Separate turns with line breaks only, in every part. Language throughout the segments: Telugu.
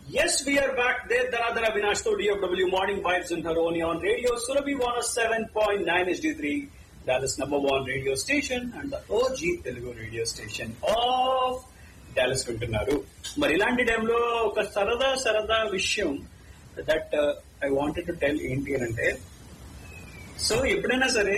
Yes, we are back. There, Dharadhara Avinash to DFW Morning Vibes in Haroni on Radio Surabhi 107.9 HD3, Dallas number one radio station and the OG Telugu radio station of Dallas వింటున్నారు మరి ఇలాంటి టైంలో ఒక సరదా సరదా విషయం that I wanted to tell ఏంటి అని అంటే సో ఎప్పుడైనా సరే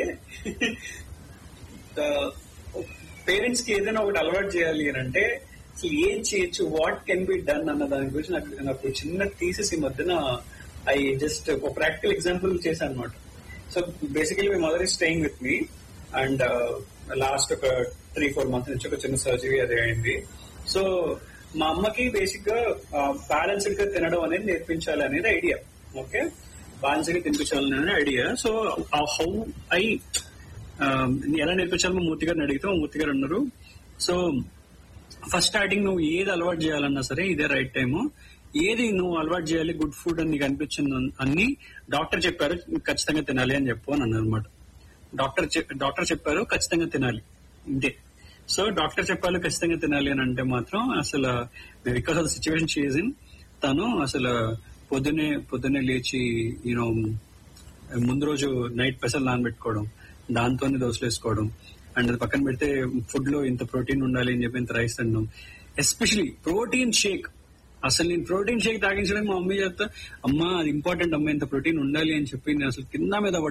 పేరెంట్స్ కి ఏదైనా ఒకటి అలవాటు చేయాలి అని అంటే అసలు ఏం చేయొచ్చు వాట్ కెన్ బి డన్ అన్న దాని గురించి నాకు నాకు చిన్న థీసెస్ ఈ మధ్యన ఐ జస్ట్ ఒక ప్రాక్టికల్ ఎగ్జాంపుల్ చేశాను అనమాట so basically my mother is staying with me and last ఒక త్రీ ఫోర్ మంత్స్ నుంచి ఒక చిన్న సర్జరీ అది అయింది సో మా అమ్మకి బేసిక్ గా బ్యాలెన్స్డ్ గా తినడం అనేది నేర్పించాలి అనేది ఐడియా ఓకే బ్యాలెన్స్డ్ గా తినిపించాలని ఐడియా సో హౌ ఐ ఎలా నేర్పించాలో మూర్తి గారిని అడిగితే మా మూర్తి గారు అన్నారు సో ఫస్ట్ స్టార్టింగ్ నువ్వు ఏది అలవాటు చేయాలన్నా సరే ఇదే రైట్ టైము ఏది నువ్వు అలవాటు చేయాలి గుడ్ ఫుడ్ అని నీకు అనిపించింది అన్ని డాక్టర్ చెప్పారు ఖచ్చితంగా తినాలి అని చెప్పు అని అన్నారు అనమాట డాక్టర్ డాక్టర్ చెప్పారు ఖచ్చితంగా తినాలి ఇంతే సో డాక్టర్ చెప్పాలి ఖచ్చితంగా తినాలి అని అంటే మాత్రం అసలు బికాస్ ఆఫ్ ద సిచ్యువేషన్ చేసిన తను అసలు పొద్దునే పొద్దునే లేచి యూనో ముందు రోజు నైట్ పెసలు నానబెట్టుకోవడం దాంతోనే దోశలు వేసుకోవడం అండ్ అది పక్కన పెడితే ఫుడ్ లో ఇంత ప్రోటీన్ ఉండాలి అని చెప్పి ఇంత రైస్ తినడం ఎస్పెషలీ ప్రోటీన్ షేక్ అసలు నేను ప్రోటీన్ షేక్ తాగించడానికి మా మమ్మీ చెప్తా అమ్మా అది ఇంపార్టెంట్ అమ్మా ఇంత ప్రోటీన్ ఉండాలి అని చెప్పి నేను అసలు కింద మీద